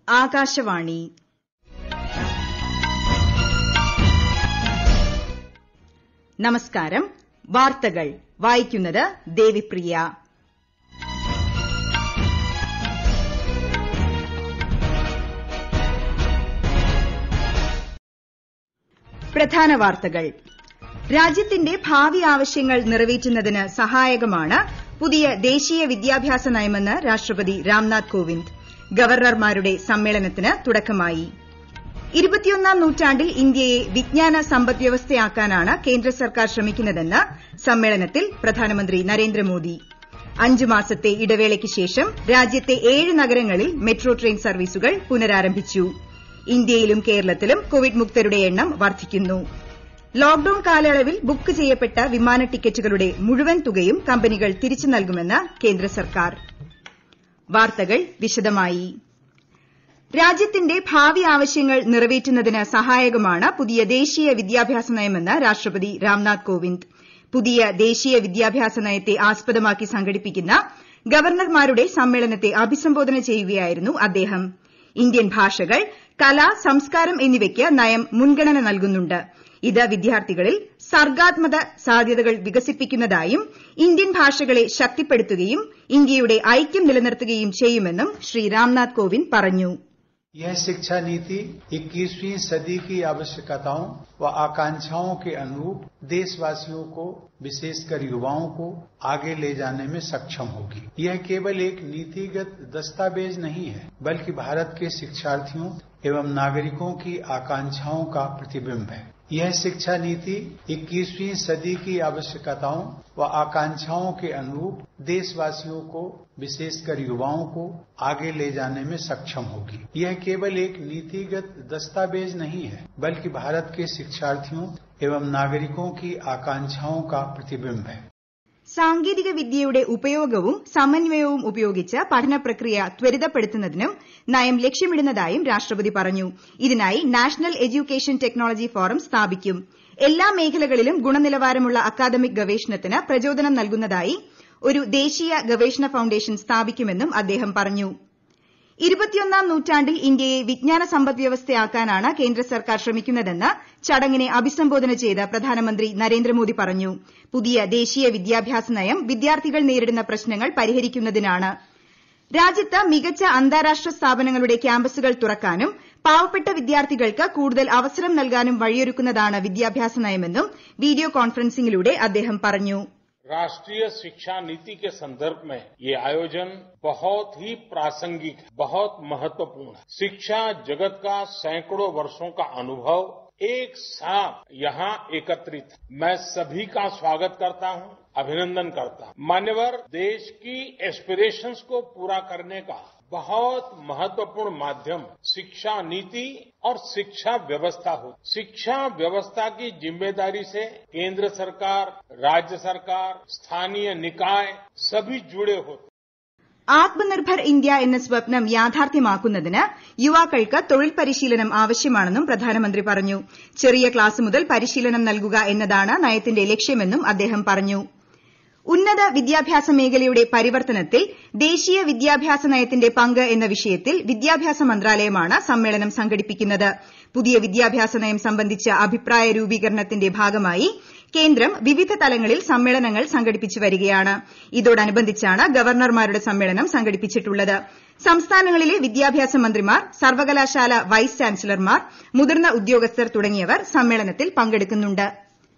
ആകാശവാണി നമസ്കാരം വാർത്തകൾ വായിക്കുന്നത് ദേവിപ്രിയ പ്രധാന വാർത്തകൾ രാജ്യത്തിന്റെ ഭാവി ആവശ്യങ്ങൾ നിറവേറ്റുന്നതിന് സഹായകമാണ് പുതിയ ദേശീയ വിദ്യാഭ്യാസ നയമെന്ന് രാഷ്ട്രപതി രാംനാഥ് കോവിന്ദ് ഗവർണർമാരുടെ സമ്മേളനത്തിന് തുടക്കമായി ഇരുപത്തിയൊന്നാം നൂറ്റാണ്ടിൽ ഇന്ത്യയെ വിജ്ഞാന സമ്പദ്വ്യവസ്ഥയാക്കാനാണ് കേന്ദ്ര സർക്കാർ ശ്രമിക്കുന്നതെന്ന് സമ്മേളനത്തിൽ പ്രധാനമന്ത്രി നരേന്ദ്രമോദി അഞ്ചു മാസത്തെ ഇടവേളയ്ക്ക് ശേഷം രാജ്യത്തെ ഏഴ് നഗരങ്ങളിൽ മെട്രോ ട്രെയിൻ സർവീസുകൾ പുനരാരംഭിച്ചു ഇന്ത്യയിലും കേരളത്തിലും കോവിഡ് മുക്തരുടെ എണ്ണം വർദ്ധിക്കുന്നു ലോക്ഡൌൺ കാലയളവിൽ ബുക്ക് ചെയ്യപ്പെട്ട വിമാന ടിക്കറ്റുകളുടെ മുഴുവൻ തുകയും കമ്പനികൾ തിരിച്ചു നൽകുമെന്ന് കേന്ദ്ര സർക്കാർ വാർത്തകൾ വിശദമായി രാജ്യത്തിന്റെ ഭാവി ആവശ്യങ്ങൾ നിറവേറ്റുന്നതിന് സഹായകമാണ് പുതിയ ദേശീയ വിദ്യാഭ്യാസ നയമെന്ന് രാഷ്ട്രപതി രാംനാഥ് കോവിന്ദ് പുതിയ ദേശീയ വിദ്യാഭ്യാസ നയത്തെ ആസ്പദമാക്കി സംഘടിപ്പിക്കുന്ന ഗവർണർമാരുടെ സമ്മേളനത്തെ അഭിസംബോധന ചെയ്യുകയായിരുന്നു അദ്ദേഹം ഇന്ത്യൻ ഭാഷകൾ കല സംസ്കാരം എന്നിവയ്ക്ക് നയം മുൻഗണന നൽകുന്നുണ്ട് ഇത് വിദ്യാർത്ഥികളിൽ സർഗ്ഗാത്മക സാധ്യതകൾ വികസിപ്പിക്കുന്നതായും ഇന്ത്യൻ ഭാഷകളെ ശക്തിപ്പെടുത്തുകയും ഇന്ത്യയുടെ ഐക്യം നിലനിർത്തുകയും ചെയ്യുമെന്നും ശ്രീ രാംനാഥ് കോവിന്ദ് പറഞ്ഞു यह शिक्षा नीति 21वीं सदी की आवश्यकताओं व आकांक्षाओं के अनुरूप देशवासियों को विशेषकर युवाओं को आगे ले जाने में सक्षम होगी यह केवल एक नीतिगत दस्तावेज नहीं है बल्कि भारत के शिक्षार्थियों एवं नागरिकों की आकांक्षाओं का प्रतिबिंब है यह शिक्षा नीति 21वीं सदी की आवश्यकताओं व आकांक्षाओं के अनुरूप देशवासियों को विशेषकर युवाओं को आगे ले जाने में सक्षम होगी यह केवल एक नीतिगत दस्तावेज नहीं है बल्कि भारत के शिक्षार्थियों एवं नागरिकों की आकांक्षाओं का प्रतिबिंब है സാങ്കേതിക വിദ്യയുടെ ഉപയോഗവും സമന്വയവും ഉപയോഗിച്ച് പഠന പ്രക്രിയ ത്വരിതപ്പെടുത്തുന്നതിനും നയം ലക്ഷ്യമിടുന്നതായും രാഷ്ട്രപതി പറഞ്ഞു ഇതിനായി നാഷണൽ എഡ്യൂക്കേഷൻ ടെക്നോളജി ഫോറം സ്ഥാപിക്കും എല്ലാ മേഖലകളിലും ഗുണനിലവാരമുള്ള അക്കാദമിക് ഗവേഷണത്തിന് പ്രചോദനം നൽകുന്നതായി ഒരു ദേശീയ ഗവേഷണ ഫൌണ്ടേഷൻ സ്ഥാപിക്കുമെന്നും അദ്ദേഹം പറഞ്ഞു ഇരുപത്തിയൊന്നാം നൂറ്റാണ്ടിൽ ഇന്ത്യയെ വിജ്ഞാന സമ്പദ്വ്യവസ്ഥയാക്കാനാണ് കേന്ദ്ര സർക്കാർ ശ്രമിക്കുന്നതെന്ന് ചടങ്ങിനെ അഭിസംബോധന ചെയ്ത് പ്രധാനമന്ത്രി നരേന്ദ്രമോദി പറഞ്ഞു പുതിയ ദേശീയ വിദ്യാഭ്യാസ നയം വിദ്യാർത്ഥികൾ നേരിടുന്ന പ്രശ്നങ്ങൾ പരിഹരിക്കുന്നതിനാണ് രാജ്യത്ത് മികച്ച അന്താരാഷ്ട്ര സ്ഥാപനങ്ങളുടെ ക്യാമ്പസുകൾ തുറക്കാനും പാവപ്പെട്ട വിദ്യാർത്ഥികൾക്ക് കൂടുതൽ അവസരം നൽകാനും വഴിയൊരുക്കുന്നതാണ് വിദ്യാഭ്യാസ നയമെന്നും വീഡിയോ കോൺഫറൻസിംഗിലൂടെ അദ്ദേഹം പറഞ്ഞു राष्ट्रीय शिक्षा नीति के संदर्भ में ये आयोजन बहुत ही प्रासंगिक है बहुत महत्वपूर्ण है शिक्षा जगत का सैकड़ों वर्षों का अनुभव एक साथ यहाँ एकत्रित है मैं सभी का स्वागत करता हूँ अभिनंदन करता हूँ मान्यवर देश की एस्पिरेशंस को पूरा करने का बहुत महत्वपूर्ण माध्यम शिक्षा नीति और शिक्षा व्यवस्था हो शिक्षा व्यवस्था की जिम्मेदारी से केंद्र सरकार राज्य सरकार स्थानीय निकाय सभी जुड़े होते ആത്മനിർഭർ ഇന്ത്യ എന്ന സ്വപ്നം യാഥാർത്ഥ്യമാക്കുന്നതിന് യുവാക്കൾക്ക് തൊഴിൽ പരിശീലനം ആവശ്യമാണെന്നും പ്രധാനമന്ത്രി പറഞ്ഞു ചെറിയ ക്ലാസ് മുതൽ പരിശീലനം നൽകുക എന്നതാണ് നയത്തിന്റെ ലക്ഷ്യമെന്നും അദ്ദേഹം പറഞ്ഞു ഉന്നത വിദ്യാഭ്യാസ മേഖലയുടെ പരിവർത്തനത്തിൽ ദേശീയ വിദ്യാഭ്യാസ നയത്തിന്റെ പങ്ക് എന്ന വിഷയത്തിൽ വിദ്യാഭ്യാസ മന്ത്രാലയമാണ് സമ്മേളനം സംഘടിപ്പിക്കുന്നത് പുതിയ വിദ്യാഭ്യാസ നയം സംബന്ധിച്ച അഭിപ്രായ രൂപീകരണത്തിന്റെ ഭാഗമായി കേന്ദ്രം വിവിധ തലങ്ങളിൽ സമ്മേളനങ്ങൾ സംഘടിപ്പിച്ചു വരികയാണ് ഇതോടനുബന്ധിച്ചാണ് ഗവർണർമാരുടെ സമ്മേളനം സംഘടിപ്പിച്ചിട്ടുള്ളത് സംസ്ഥാനങ്ങളിലെ വിദ്യാഭ്യാസ മന്ത്രിമാർ സർവകലാശാല വൈസ് ചാൻസലർമാർ മുതിർന്ന ഉദ്യോഗസ്ഥർ തുടങ്ങിയവർ സമ്മേളനത്തിൽ പങ്കെടുക്കുന്നുണ്ട്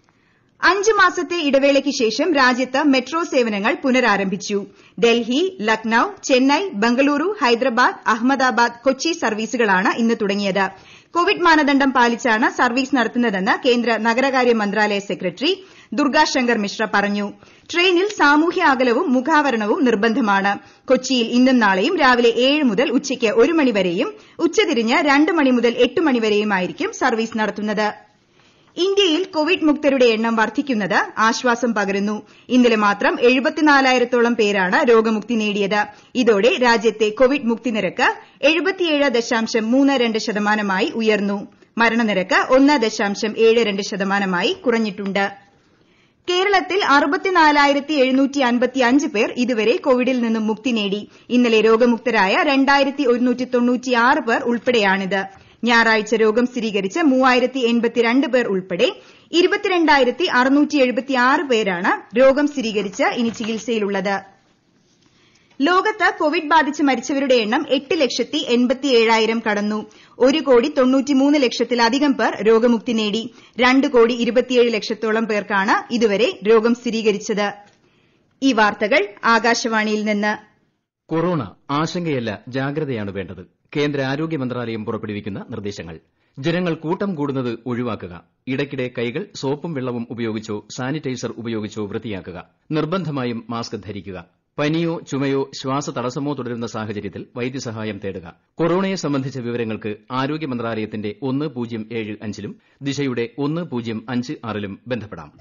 അഞ്ച് മാസത്തെ ഇടവേളയ്ക്ക് ശേഷം രാജ്യത്ത് മെട്രോ സേവനങ്ങൾ പുനരാരംഭിച്ചു ഡൽഹി ലക്നൌ ചെന്നൈ ബംഗളൂരു ഹൈദരാബാദ് അഹമ്മദാബാദ് കൊച്ചി സർവീസുകളാണ് ഇന്ന് തുടങ്ങിയത് കോവിഡ് മാനദണ്ഡം പാലിച്ചാണ് സർവീസ് നടത്തുന്നതെന്ന് കേന്ദ്ര നഗരകാര്യ മന്ത്രാലയ സെക്രട്ടറി ദുർഗാശങ്കർ മിശ്ര പറഞ്ഞു ട്രെയിനിൽ സാമൂഹ്യ അകലവും മുഖാവരണവും നിർബന്ധമാണ് കൊച്ചിയിൽ ഇന്നും നാളെയും രാവിലെ ഏഴ് മുതൽ ഉച്ചയ്ക്ക് ഒരു മണിവരെയും ഉച്ചതിരിഞ്ഞ് രണ്ട് മണി മുതൽ എട്ട് മണിവരെയുമായിരിക്കും സർവീസ് നടത്തുന്നത് ഇന്ത്യയിൽ കോവിഡ് മുക്തരുടെ എണ്ണം വർദ്ധിക്കുന്നത് ആശ്വാസം പകരുന്നു ഇന്നലെ മാത്രം എഴുപത്തിനാലായിരത്തോളം പേരാണ് രോഗമുക്തി നേടിയത് ഇതോടെ രാജ്യത്തെ കോവിഡ് മുക്തി നിരക്ക് എഴുപത്തിയേഴ് ദശാംശം മൂന്ന് രണ്ട് ശതമാനമായി ഉയർന്നു മരണനിരക്ക് ഒന്ന് ദശാംശം ഏഴ് രണ്ട് ശതമാനമായി കുറഞ്ഞിട്ടുണ്ട് കേരളത്തിൽ അറുപത്തിനാലായിരത്തി എഴുന്നൂറ്റി അൻപത്തിയഞ്ച് പേർ ഇതുവരെ കോവിഡിൽ നിന്നും മുക്തി നേടി ഇന്നലെ രോഗമുക്തരായ രണ്ടായിരത്തി ഒരുന്നൂറ്റി തൊണ്ണൂറ്റിയാറ് പേർ ഉൾപ്പെടെയാണിത് ഞായറാഴ്ച രോഗം സ്ഥിരീകരിച്ച് മൂവായിരത്തി എൺപത്തിരണ്ട് പേർ ഉൾപ്പെടെ ഇരുപത്തിരണ്ടായിരത്തി അറുന്നൂറ്റി എഴുപത്തിയാറ് പേരാണ് രോഗം സ്ഥിരീകരിച്ച് ഇനി ചികിത്സയിലുള്ളത് ലോകത്ത് കോവിഡ് ബാധിച്ച് മരിച്ചവരുടെ എണ്ണം എട്ട് ലക്ഷത്തി എൺപത്തിയേഴായിരം കടന്നു ഒരു കോടി തൊണ്ണൂറ്റിമൂന്ന് ലക്ഷത്തിലധികം പേർ രോഗമുക്തി നേടി രണ്ട് കോടി ഇരുപത്തിയേഴ് ലക്ഷത്തോളം പേർക്കാണ് ഇതുവരെ രോഗം സ്ഥിരീകരിച്ചത് ഈ വാർത്തകൾ ആകാശവാണിയിൽ നിന്ന് കൊറോണ ആശങ്കയല്ല ജാഗ്രതയാണ് വേണ്ടത് കേന്ദ്ര ആരോഗ്യ മന്ത്രാലയം പുറപ്പെടുവിക്കുന്ന നിർദ്ദേശങ്ങൾ ജനങ്ങൾ കൂട്ടം കൂടുന്നത് ഒഴിവാക്കുക ഇടയ്ക്കിടെ കൈകൾ സോപ്പും വെള്ളവും ഉപയോഗിച്ചോ സാനിറ്റൈസർ ഉപയോഗിച്ചോ വൃത്തിയാക്കുക നിർബന്ധമായും മാസ്ക് ധരിക്കുക പനിയോ ചുമയോ ശ്വാസതടസ്സമോ തുടരുന്ന സാഹചര്യത്തിൽ വൈദ്യസഹായം തേടുക കൊറോണയെ സംബന്ധിച്ച വിവരങ്ങൾക്ക് ആരോഗ്യ മന്ത്രാലയത്തിന്റെ ഒന്ന് പൂജ്യം ഏഴ് അഞ്ചിലും ദിശയുടെ ഒന്ന് പൂജ്യം അഞ്ച് ആറിലും ബന്ധപ്പെടാം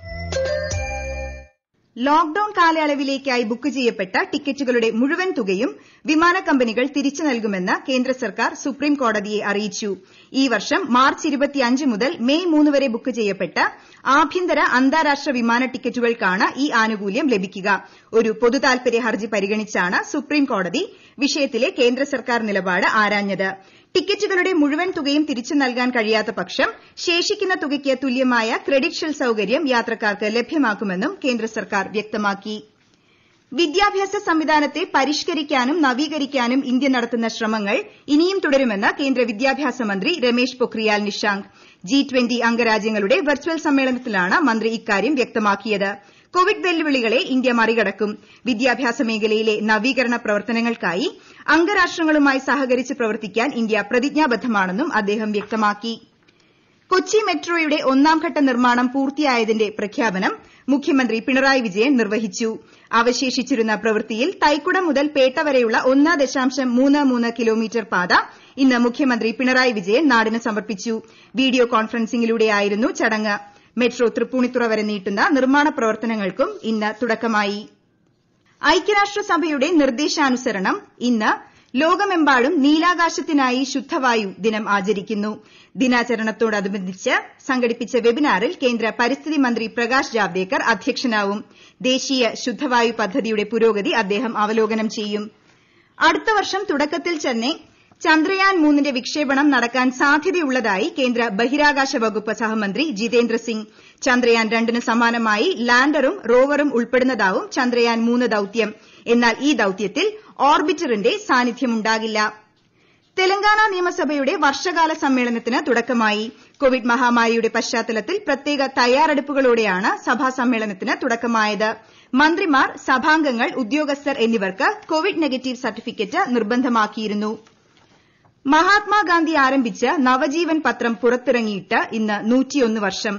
ലോക്ഡൌൺ കാലയളവിലേക്കായി ബുക്ക് ചെയ്യപ്പെട്ട ടിക്കറ്റുകളുടെ മുഴുവൻ തുകയും വിമാന കമ്പനികൾ തിരിച്ചു നൽകുമെന്ന് കേന്ദ്ര സർക്കാർ സുപ്രീം കോടതിയെ അറിയിച്ചു ഈ വർഷം മാർച്ച് മുതൽ മെയ് മൂന്ന് വരെ ബുക്ക് ചെയ്യപ്പെട്ട ആഭ്യന്തര അന്താരാഷ്ട്ര വിമാന ടിക്കറ്റുകൾക്കാണ് ഈ ആനുകൂല്യം ലഭിക്കുക ഒരു പൊതുതാൽപര്യ ഹർജി പരിഗണിച്ചാണ് സുപ്രീം കോടതി വിഷയത്തിലെ കേന്ദ്ര സർക്കാർ നിലപാട് ആരാഞ്ഞത് ടിക്കറ്റുകളുടെ മുഴുവൻ തുകയും തിരിച്ചു നൽകാൻ കഴിയാത്ത പക്ഷം ശേഷിക്കുന്ന തുകയ്ക്ക് തുല്യമായ ക്രെഡിറ്റ് ഷെൽ സൌകര്യം യാത്രക്കാർക്ക് ലഭ്യമാക്കുമെന്നും കേന്ദ്ര സർക്കാർ വ്യക്തമാക്കി വിദ്യാഭ്യാസ സംവിധാനത്തെ പരിഷ്കരിക്കാനും നവീകരിക്കാനും ഇന്ത്യ നടത്തുന്ന ശ്രമങ്ങൾ ഇനിയും തുടരുമെന്ന് കേന്ദ്ര വിദ്യാഭ്യാസ മന്ത്രി രമേശ് പൊഖ്രിയാൽ നിഷാങ്ക് ജി ട്വന്റി അംഗരാജ്യങ്ങളുടെ വെർച്വൽ സമ്മേളനത്തിലാണ് മന്ത്രി ഇക്കാര്യം വ്യക്തമാക്കിയത് കോവിഡ് വെല്ലുവിളികളെ ഇന്ത്യ മറികടക്കും വിദ്യാഭ്യാസ മേഖലയിലെ നവീകരണ പ്രവർത്തനങ്ങൾക്കായി അംഗരാഷ്ട്രങ്ങളുമായി സഹകരിച്ച് പ്രവർത്തിക്കാൻ ഇന്ത്യ പ്രതിജ്ഞാബദ്ധമാണെന്നും അദ്ദേഹം വ്യക്തമാക്കി കൊച്ചി മെട്രോയുടെ ഒന്നാംഘട്ട നിർമ്മാണം പൂർത്തിയായതിന്റെ പ്രഖ്യാപനം മുഖ്യമന്ത്രി പിണറായി വിജയൻ നിർവഹിച്ചു അവശേഷിച്ചിരുന്ന പ്രവൃത്തിയിൽ തൈക്കുടം മുതൽ പേട്ട വരെയുള്ള ഒന്ന് ദശാംശം മൂന്ന് മൂന്ന് കിലോമീറ്റർ പാത ഇന്ന് മുഖ്യമന്ത്രി പിണറായി വിജയൻ നാടിന് സമർപ്പിച്ചു വീഡിയോ കോൺഫറൻസിംഗിലൂടെയായിരുന്നു ചടങ്ങ് മെട്രോ തൃപ്പൂണിത്തുറ വരെ നീട്ടുന്ന നിർമ്മാണ പ്രവർത്തനങ്ങൾക്കും ഇന്ന് തുടക്കമായി ഐക്യരാഷ്ട്രസഭയുടെ നിർദ്ദേശാനുസരണം ഇന്ന് ലോകമെമ്പാടും നീലാകാശത്തിനായി ശുദ്ധവായു ദിനം ആചരിക്കുന്നു ദിനാചരണത്തോടനുബന്ധിച്ച് സംഘടിപ്പിച്ച വെബിനാറിൽ കേന്ദ്ര പരിസ്ഥിതി മന്ത്രി പ്രകാശ് ജാവ്ദേക്കർ അധ്യക്ഷനാവും ദേശീയ ശുദ്ധവായു പദ്ധതിയുടെ പുരോഗതി അദ്ദേഹം അവലോകനം ചെയ്യും അടുത്ത വർഷം തുടക്കത്തിൽ തന്നെ ചന്ദ്രയാൻ മൂന്നിന്റെ വിക്ഷേപണം നടക്കാൻ സാധ്യതയുള്ളതായി കേന്ദ്ര ബഹിരാകാശ വകുപ്പ് സഹമന്ത്രി ജിതേന്ദ്ര സിംഗ് ചന്ദ്രയാൻ രണ്ടിന് സമാനമായി ലാൻഡറും റോവറും ഉൾപ്പെടുന്നതാവും ചന്ദ്രയാൻ മൂന്ന് ദൌത്യം എന്നാൽ ഈ ദൌത്യത്തിൽ ഓർബിറ്ററിന്റെ സാന്നിധ്യമുണ്ടാകില്ല തെലങ്കാന നിയമസഭയുടെ വർഷകാല സമ്മേളനത്തിന് തുടക്കമായി കോവിഡ് മഹാമാരിയുടെ പശ്ചാത്തലത്തിൽ പ്രത്യേക തയ്യാറെടുപ്പുകളോടെയാണ് സഭാ സമ്മേളനത്തിന് തുടക്കമായത് മന്ത്രിമാർ സഭാംഗങ്ങൾ ഉദ്യോഗസ്ഥർ എന്നിവർക്ക് കോവിഡ് നെഗറ്റീവ് സർട്ടിഫിക്കറ്റ് നിർബന്ധമാക്കിയിരുന്നു മഹാത്മാഗാന്ധി ആരംഭിച്ച നവജീവൻ പത്രം പുറത്തിറങ്ങിയിട്ട് ഇന്ന് വർഷം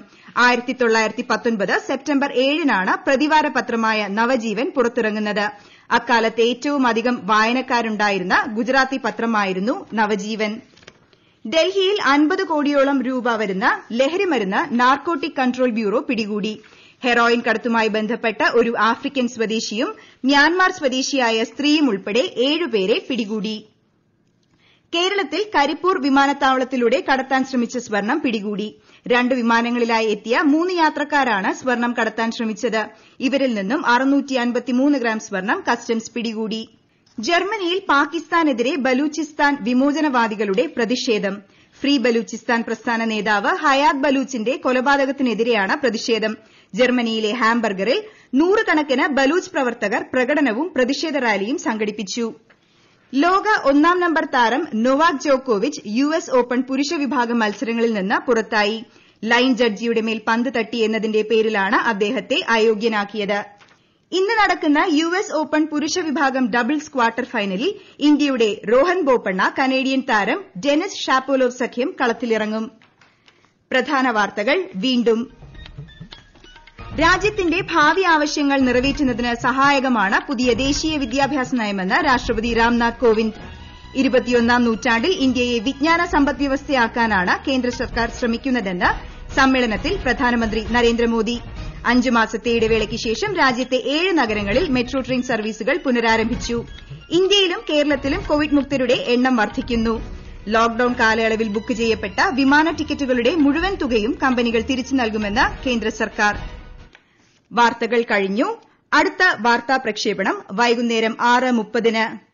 സെപ്റ്റംബർ ഏഴിനാണ് പ്രതിവാര പത്രമായ നവജീവൻ പുറത്തിറങ്ങുന്നത് അക്കാലത്ത് ഏറ്റവും അധികം വായനക്കാരുണ്ടായിരുന്ന ഗുജറാത്തി പത്രമായിരുന്നു നവജീവൻ ഡൽഹിയിൽ അൻപത് കോടിയോളം രൂപ വരുന്ന ലഹരിമരുന്ന് നാർക്കോട്ടിക് കൺട്രോൾ ബ്യൂറോ പിടികൂടി ഹെറോയിൻ കടത്തുമായി ബന്ധപ്പെട്ട് ഒരു ആഫ്രിക്കൻ സ്വദേശിയും മ്യാൻമാർ സ്വദേശിയായ സ്ത്രീയും ഉൾപ്പെടെ ഏഴുപേരെ പിടികൂടി കേരളത്തിൽ കരിപ്പൂർ വിമാനത്താവളത്തിലൂടെ കടത്താൻ ശ്രമിച്ച സ്വർണം പിടികൂടി രണ്ട് വിമാനങ്ങളിലായി എത്തിയ മൂന്ന് യാത്രക്കാരാണ് സ്വർണം കടത്താൻ ശ്രമിച്ചത് ഇവരിൽ നിന്നും ഗ്രാം സ്വർണം കസ്റ്റംസ് പിടികൂടി ജർമ്മനിയിൽ പാകിസ്ഥാനെതിരെ ബലൂചിസ്ഥാൻ വിമോചനവാദികളുടെ പ്രതിഷേധം ഫ്രീ ബലൂചിസ്ഥാൻ പ്രസ്ഥാന നേതാവ് ഹയാത് ബലൂച്ചിന്റെ കൊലപാതകത്തിനെതിരെയാണ് പ്രതിഷേധം ജർമ്മനിയിലെ ഹാംബർഗറിൽ നൂറുകണക്കിന് ബലൂച്ച് പ്രവർത്തകർ പ്രകടനവും പ്രതിഷേധ റാലിയും സംഘടിപ്പിച്ചു ലോക ഒന്നാം നമ്പർ താരം നൊവാക് ജോക്കോവിച്ച് യു എസ് ഓപ്പൺ പുരുഷ വിഭാഗം മത്സരങ്ങളിൽ നിന്ന് പുറത്തായി ലൈൻ ജഡ്ജിയുടെ മേൽ പന്ത് തട്ടി എന്നതിന്റെ പേരിലാണ് അദ്ദേഹത്തെ അയോഗ്യനാക്കിയത് ഇന്ന് നടക്കുന്ന യു എസ് ഓപ്പൺ പുരുഷ വിഭാഗം ഡബിൾസ് ക്വാർട്ടർ ഫൈനലിൽ ഇന്ത്യയുടെ രോഹൻ ബോപ്പണ്ണ കനേഡിയൻ താരം ഡെനിസ് ഷാപ്പോലോവ് സഖ്യം കളത്തിലിറങ്ങും പ്രധാന വാർത്തകൾ വീണ്ടും രാജ്യത്തിന്റെ ഭാവി ആവശ്യങ്ങൾ നിറവേറ്റുന്നതിന് സഹായകമാണ് പുതിയ ദേശീയ വിദ്യാഭ്യാസ നയമെന്ന് രാഷ്ട്രപതി രാംനാഥ് കോവിന്ദ് ഇരുപത്തിയൊന്നാം നൂറ്റാണ്ടിൽ ഇന്ത്യയെ വിജ്ഞാന സമ്പദ്വ്യവസ്ഥയാക്കാനാണ് കേന്ദ്ര സർക്കാർ ശ്രമിക്കുന്നതെന്ന് സമ്മേളനത്തിൽ പ്രധാനമന്ത്രി നരേന്ദ്രമോദി അഞ്ചു മാസത്തെ ഇടവേളയ്ക്ക് ശേഷം രാജ്യത്തെ ഏഴ് നഗരങ്ങളിൽ മെട്രോ ട്രെയിൻ സർവീസുകൾ പുനരാരംഭിച്ചു ഇന്ത്യയിലും കേരളത്തിലും കോവിഡ് മുക്തരുടെ എണ്ണം വർദ്ധിക്കുന്നു ലോക്ഡൌൺ കാലയളവിൽ ബുക്ക് ചെയ്യപ്പെട്ട വിമാന ടിക്കറ്റുകളുടെ മുഴുവൻ തുകയും കമ്പനികൾ തിരിച്ചു നൽകുമെന്ന് കേന്ദ്ര സർക്കാർ വാർത്തകൾ കഴിഞ്ഞു അടുത്ത വാർത്താ പ്രക്ഷേപണം വൈകുന്നേരം ആറ് മുപ്പതിന്